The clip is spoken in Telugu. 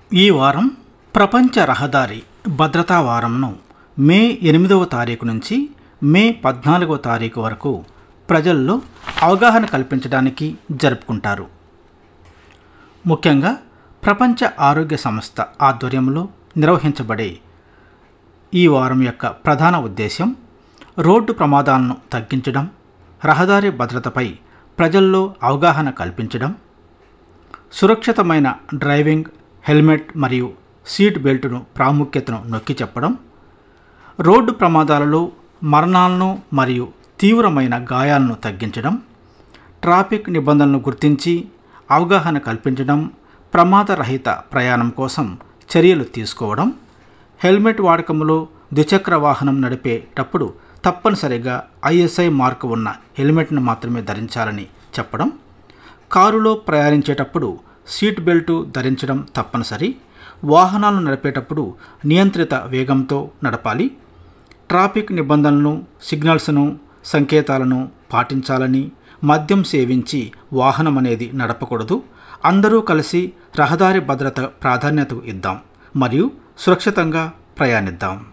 ఈ వారం ప్రపంచ రహదారి భద్రతా వారంను మే ఎనిమిదవ తారీఖు నుంచి మే పద్నాలుగవ తారీఖు వరకు ప్రజల్లో అవగాహన కల్పించడానికి జరుపుకుంటారు ముఖ్యంగా ప్రపంచ ఆరోగ్య సంస్థ ఆధ్వర్యంలో నిర్వహించబడే ఈ వారం యొక్క ప్రధాన ఉద్దేశం రోడ్డు ప్రమాదాలను తగ్గించడం రహదారి భద్రతపై ప్రజల్లో అవగాహన కల్పించడం సురక్షితమైన డ్రైవింగ్ హెల్మెట్ మరియు సీట్ బెల్టును ప్రాముఖ్యతను నొక్కి చెప్పడం రోడ్డు ప్రమాదాలలో మరణాలను మరియు తీవ్రమైన గాయాలను తగ్గించడం ట్రాఫిక్ నిబంధనలను గుర్తించి అవగాహన కల్పించడం ప్రమాదరహిత ప్రయాణం కోసం చర్యలు తీసుకోవడం హెల్మెట్ వాడకంలో ద్విచక్ర వాహనం నడిపేటప్పుడు తప్పనిసరిగా ఐఎస్ఐ మార్కు ఉన్న హెల్మెట్ను మాత్రమే ధరించాలని చెప్పడం కారులో ప్రయాణించేటప్పుడు సీట్ బెల్టు ధరించడం తప్పనిసరి వాహనాలను నడిపేటప్పుడు నియంత్రిత వేగంతో నడపాలి ట్రాఫిక్ నిబంధనలను సిగ్నల్స్ను సంకేతాలను పాటించాలని మద్యం సేవించి వాహనం అనేది నడపకూడదు అందరూ కలిసి రహదారి భద్రత ప్రాధాన్యత ఇద్దాం మరియు సురక్షితంగా ప్రయాణిద్దాం